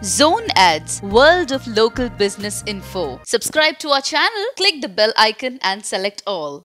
Zone Ads, World of Local Business Info. Subscribe to our channel, click the bell icon and select all.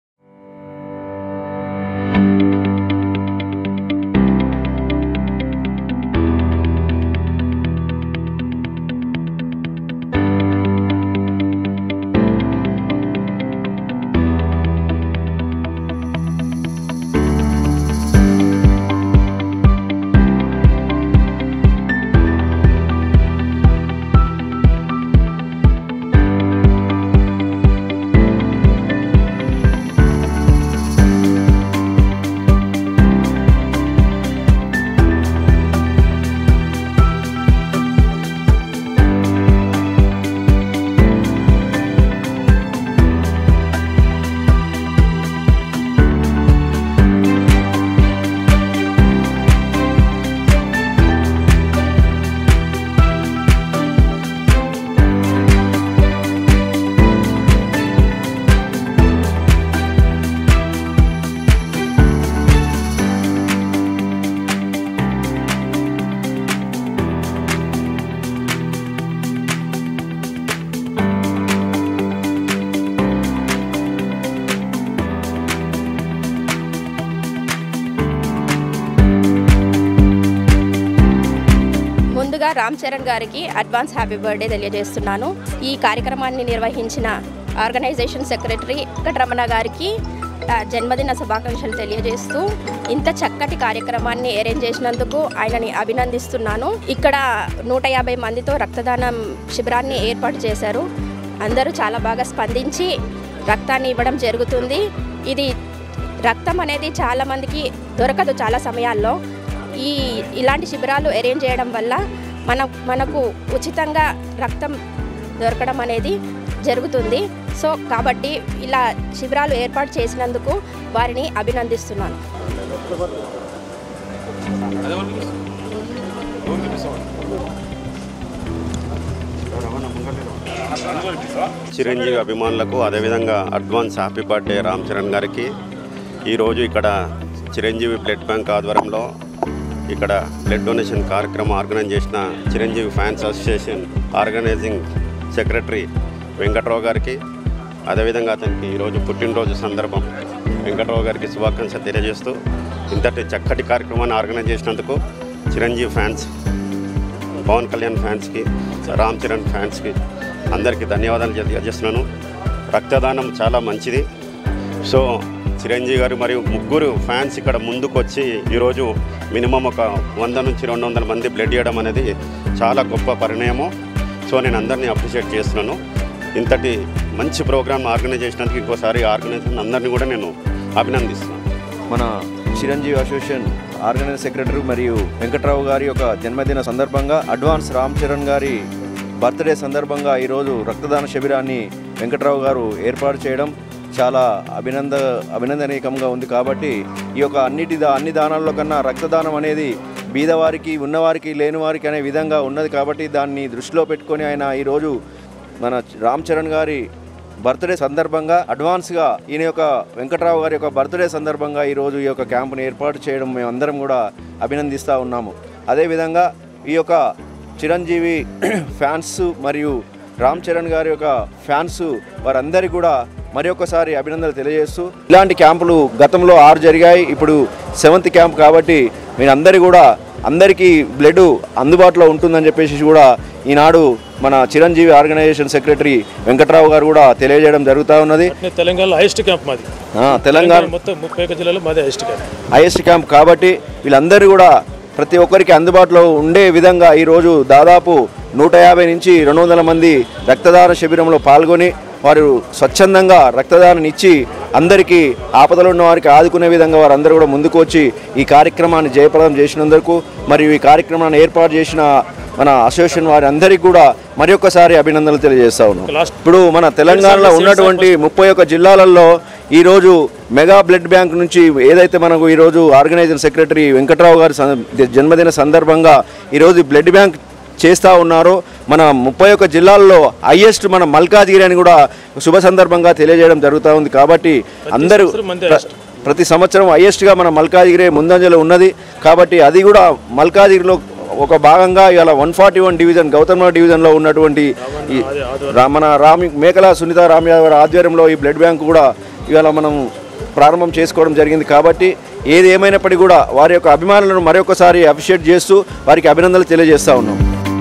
ముందుగా రామ్ చరణ్ గారికి advance happy birthday తెలియజేస్తున్నాను ఈ కార్యక్రమాన్ని నిర్వహించిన organisation secretary Venkataramana గారికి ఆ, జన్మదిన శుభాకాంక్షలు తెలియజేస్తూ ఇంత చక్కటి కార్యక్రమాన్ని అరేంజ్ చేసినందుకు ఆయనని అభినందిస్తున్నాను ఇక్కడ నూట యాభై మందితో రక్తదానం శిబిరాన్ని ఏర్పాటు చేశారు అందరూ చాలా బాగా స్పందించి రక్తాన్ని ఇవ్వడం జరుగుతుంది ఇది రక్తం అనేది చాలామందికి దొరకదు చాలా సమయాల్లో ఈ ఇలాంటి శిబిరాలు అరేంజ్ చేయడం వల్ల మన మనకు ఉచితంగా రక్తం దొరకడం అనేది జరుగుతుంది సో కాబట్టి ఇలా శిబిరాలు ఏర్పాటు చేసినందుకు వారిని అభినందిస్తున్నాను చిరంజీవి అభిమానులకు అదేవిధంగా advance happy birthday Ram Charan గారికి ఈరోజు ఇక్కడ చిరంజీవి బ్లడ్ బ్యాంక్ ఆధ్వర్యంలో ఇక్కడ బ్లడ్ డొనేషన్ కార్యక్రమం ఆర్గనైజ్ చేసిన Chiranjeevi fans association organising secretary Venkatrao గారికి అదేవిధంగా అతనికి ఈరోజు పుట్టినరోజు సందర్భం వెంకట్రావు గారికి శుభాకాంక్షలు తెలియజేస్తూ ఇంతటి చక్కటి కార్యక్రమాన్ని ఆర్గనైజ్ చేసినందుకు చిరంజీవి ఫ్యాన్స్ పవన్ కళ్యాణ్ ఫ్యాన్స్కి రామ్ చరణ్ ఫ్యాన్స్కి అందరికీ ధన్యవాదాలు తెలియజేస్తున్నాను రక్తదానం చాలా మంచిది సో చిరంజీవి గారు మరియు ముగ్గురు ఫ్యాన్స్ ఇక్కడ ముందుకు వచ్చి ఈరోజు మినిమం ఒక వంద నుంచి రెండు వందల మంది బ్లడ్ ఇవ్వడం అనేది చాలా గొప్ప పరిణామం సో నేను అందరినీ అప్రిషియేట్ చేస్తున్నాను ఇంతటి మంచి ప్రోగ్రామ్ ఆర్గనైజ్ చేసినందుకు ఇంకోసారి ఆర్గనైజేషన్ అందరినీ కూడా నేను అభినందిస్తున్నాను మన చిరంజీవి అసోసియేషన్ ఆర్గనైజ్ సెక్రటరీ మరియు వెంకట్రావు గారి యొక్క జన్మదిన సందర్భంగా అడ్వాన్స్ రామ్ చరణ్ గారి బర్త్డే సందర్భంగా ఈరోజు రక్తదాన శిబిరాన్ని వెంకట్రావు గారు ఏర్పాటు చేయడం చాలా అభినంద అభినందనీయకంగా ఉంది కాబట్టి ఈ యొక్క అన్నిటి దా- అన్ని దానాల్లో కన్నా రక్తదానం అనేది బీదవారికి ఉన్నవారికి లేనివారికి అనే విధంగా ఉన్నది కాబట్టి దాన్ని దృష్టిలో పెట్టుకొని ఆయన ఈరోజు మన రామ్ చరణ్ గారి బర్త్డే సందర్భంగా అడ్వాన్స్గా ఈయన యొక్క వెంకట్రావు గారి యొక్క బర్త్డే సందర్భంగా ఈరోజు ఈ యొక్క క్యాంపును ఏర్పాటు చేయడం మేమందరం కూడా అభినందిస్తూ ఉన్నాము అదేవిధంగా ఈ యొక్క చిరంజీవి ఫ్యాన్స్ మరియు రామ్ చరణ్ గారి యొక్క ఫ్యాన్స్ వారందరికీ కూడా మరి ఒక్కసారి అభినందనలు తెలియజేస్తూ ఇలాంటి క్యాంపులు గతంలో ఆరు జరిగాయి ఇప్పుడు సెవెంత్ క్యాంప్ కాబట్టి మీరందరూ కూడా అందరికీ బ్లడ్ అందుబాటులో ఉంటుందని చెప్పేసి కూడా ఈనాడు మన చిరంజీవి ఆర్గనైజేషన్ సెక్రటరీ వెంకట్రావు గారు కూడా తెలియజేయడం జరుగుతూ ఉన్నది అట్నే తెలంగాణలో హైయెస్ట్ క్యాంప్ మాది ఆ, తెలంగాణ మొత్తం ముప్పై ఒక జిల్లాలో మాది హైయెస్ట్ క్యాంప్ హైయెస్ట్ క్యాంప్ కాబట్టి వీళ్ళందరూ కూడా ప్రతి ఒక్కరికి అందుబాటులో ఉండే విధంగా ఈరోజు దాదాపు నూట యాభై నుంచి రెండు వందల మంది రక్తదాన శిబిరంలో పాల్గొని వారు స్వచ్ఛందంగా రక్తదానం ఇచ్చి అందరికీ ఆపదలో ఉన్న వారికి ఆదుకునే విధంగా వారందరూ కూడా ముందుకు వచ్చి ఈ కార్యక్రమాన్ని జయప్రదం చేసినందుకు మరియు ఈ కార్యక్రమాన్ని ఏర్పాటు చేసిన మన అసోసియేషన్ వారి అందరికీ కూడా మరి ఒక్కసారి అభినందనలు తెలియజేస్తా ఉన్నాం లాస్ట్ ఇప్పుడు మన తెలంగాణలో ఉన్నటువంటి ముప్పై ఒక్క జిల్లాలలో ఈరోజు మెగా బ్లడ్ బ్యాంక్ నుంచి ఏదైతే మనకు ఈరోజు ఆర్గనైజర్ సెక్రటరీ వెంకట్రావు గారి సం- జన్మదిన సందర్భంగా ఈరోజు బ్లడ్ బ్యాంక్ చేస్తూ ఉన్నారో మన ముప్పై ఒక్క జిల్లాల్లో హైయెస్ట్ మన మల్కాజిగిరి అని కూడా శుభ సందర్భంగా తెలియజేయడం జరుగుతూ ఉంది కాబట్టి అందరూ సంవత్సరం మందే ప్ర- ప్రతి సంవత్సరం హైయెస్ట్గా మన మల్కాజిగిరి ముందంజలో ఉన్నది కాబట్టి అది కూడా మల్కాజిగిరిలో ఒక భాగంగా ఇవాళ one forty one division Gautam Nagar డివిజన్లో ఉన్నటువంటి ఈ రా- మన రామి మేకల సునీత రామయ్య గారి ఆధ్వర్యంలో ఈ బ్లడ్ బ్యాంక్ కూడా ఇవాళ మనం ప్రారంభం చేసుకోవడం జరిగింది కాబట్టి ఏది ఏమైనప్పటికీ కూడా వారి యొక్క అభిమానులను మరొకసారి అప్రిషియేట్ చేస్తూ వారికి అభినందనలు తెలియజేస్తా ఉన్నాం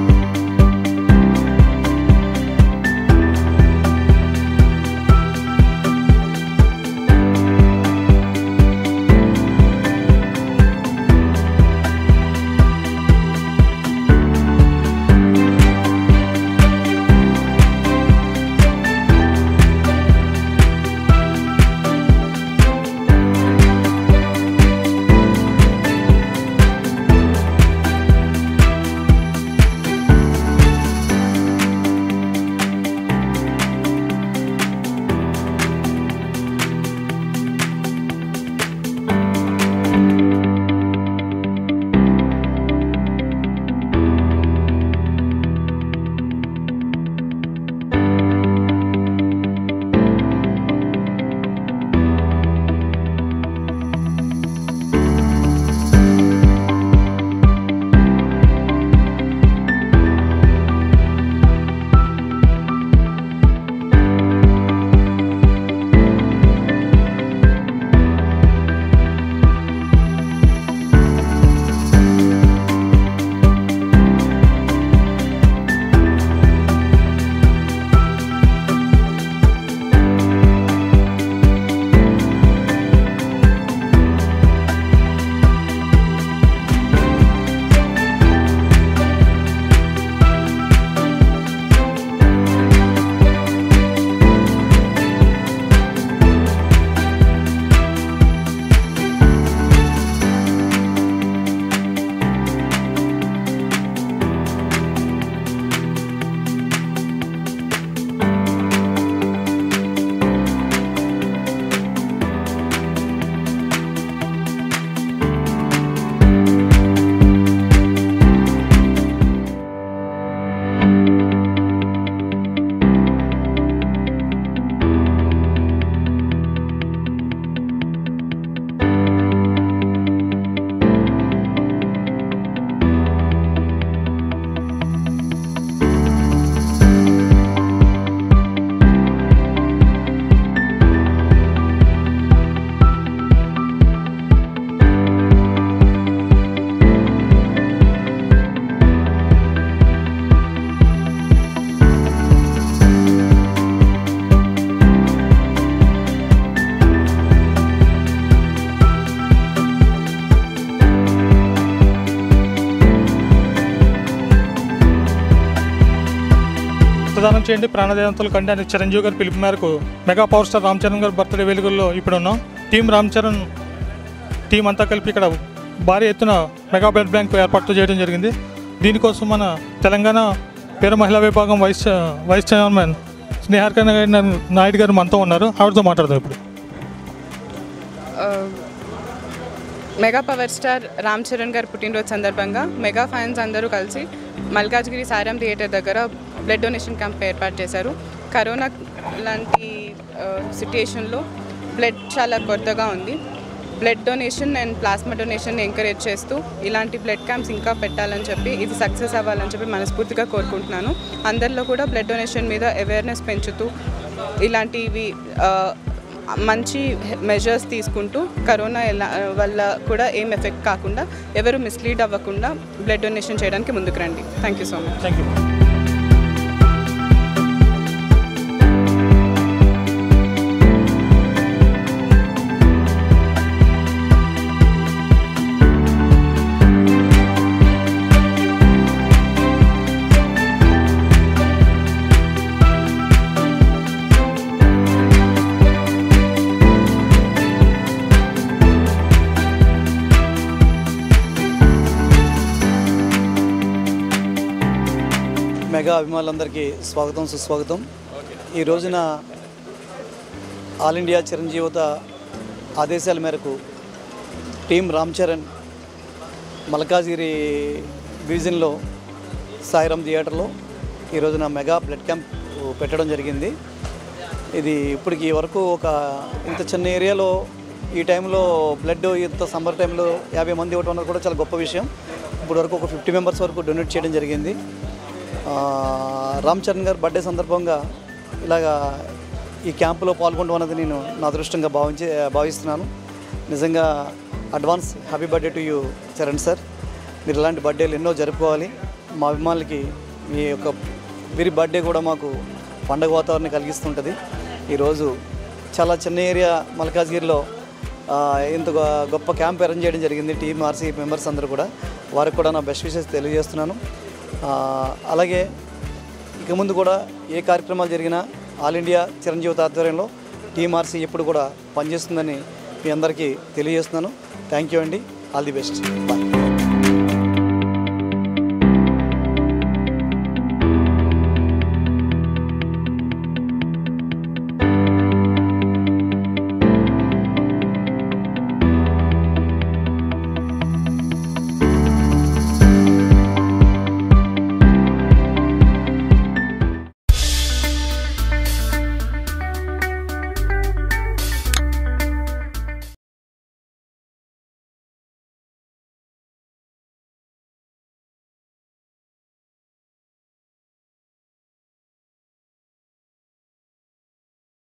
రక్తదానం చేయండి ప్రాణదేవంతులు కండి అని చిరంజీవి గారి పిలుపు మేరకు mega power star Ram Charan గారి బర్త్డే వేడుకల్లో ఇప్పుడు ఉన్నాం టీం రామ్ చరణ్ టీం అంతా కలిపి ఇక్కడ భారీ ఎత్తున మెగా బ్లడ్ బ్యాంక్ ఏర్పాటు చేయడం జరిగింది దీనికోసం మన తెలంగాణ పేద మహిళా విభాగం vice vice chairman Sneharka Naidu గారు మనతో ఉన్నారు ఆవిడతో మాట్లాడదాం ఇప్పుడు mega power star Ram Charan గారి పుట్టినరోజు సందర్భంగా మెగా ఫ్యాన్స్ అందరూ కలిసి మల్కాజ్గిరి సారం థియేటర్ దగ్గర బ్లడ్ డొనేషన్ క్యాంప్ ఏర్పాటు చేశారు కరోనా లాంటి సిట్యుయేషన్లో బ్లడ్ చాలా కొరతగా ఉంది blood donation and plasma donation encourage చేస్తూ ఇలాంటి బ్లడ్ క్యాంప్స్ ఇంకా పెట్టాలని చెప్పి ఇది సక్సెస్ అవ్వాలని చెప్పి మనస్ఫూర్తిగా కోరుకుంటున్నాను అందరిలో కూడా బ్లడ్ డొనేషన్ మీద అవేర్నెస్ పెంచుతూ ఇలాంటివి ఆ, మంచి మెజర్స్ తీసుకుంటూ కరోనా ఎలా వల్ల కూడా ఏం ఎఫెక్ట్ కాకుండా ఎవరు మిస్లీడ్ అవ్వకుండా బ్లడ్ డొనేషన్ చేయడానికి ముందుకు రండి thank you so much thank you mega అభిమానులందరికీ స్వాగతం సుస్వాగతం ఈ రోజున ఆల్ ఇండియా చిరంజీవత ఆదేశాల మేరకు టీం రామ్ చరణ్ మల్కాజిగిరి డివిజన్లో సాయిరామ్ థియేటర్లో ఈ రోజున మెగా బ్లడ్ క్యాంప్ పెట్టడం జరిగింది ఇది ఇప్పటికి వరకు ఒక ఇంత చిన్న ఏరియాలో ఈ టైంలో బ్లడ్ ఇంత సమ్మర్ టైంలో యాభై మంది ఇవ్వడం అన్నది కూడా చాలా గొప్ప విషయం ఇప్పటి వరకు ఒక ఫిఫ్టీ మెంబర్స్ వరకు డొనేట్ చేయడం జరిగింది ఆ, రామ్ చరణ్ గారు బర్త్డే సందర్భంగా ఇలాగా ఈ క్యాంపులో పాల్గొనడం అనేది నేను నా అదృష్టంగా భావించి భావిస్తున్నాను నిజంగా advance happy birthday to you Charan sir మీరు ఇలాంటి బర్త్డేలు ఎన్నో జరుపుకోవాలి మా అభిమానులకి మీ యొక్క వీరి బర్త్డే కూడా మాకు పండగ వాతావరణం కలిగిస్తుంటుంది ఈరోజు చాలా చిన్న ఏరియా మల్కాజ్గిరిలో ఆ, ఇంత గొ- గొప్ప క్యాంప్ అరేంజ్ చేయడం జరిగింది టీమ్ ఆర్సీ మెంబర్స్ అందరూ కూడా వారికి కూడా నా బెస్ట్ విషెస్ తెలియజేస్తున్నాను ఆ, అలాగే ఇక ముందు కూడా ఏ కార్యక్రమాలు జరిగినా ఆల్ ఇండియా చిరంజీవి ఆధ్వర్యంలో టీమ్ ఆర్సీ ఎప్పుడు కూడా పనిచేస్తుందని మీ అందరికీ తెలియజేస్తున్నాను థ్యాంక్ యూ అండి ఆల్ ది బెస్ట్ బాయ్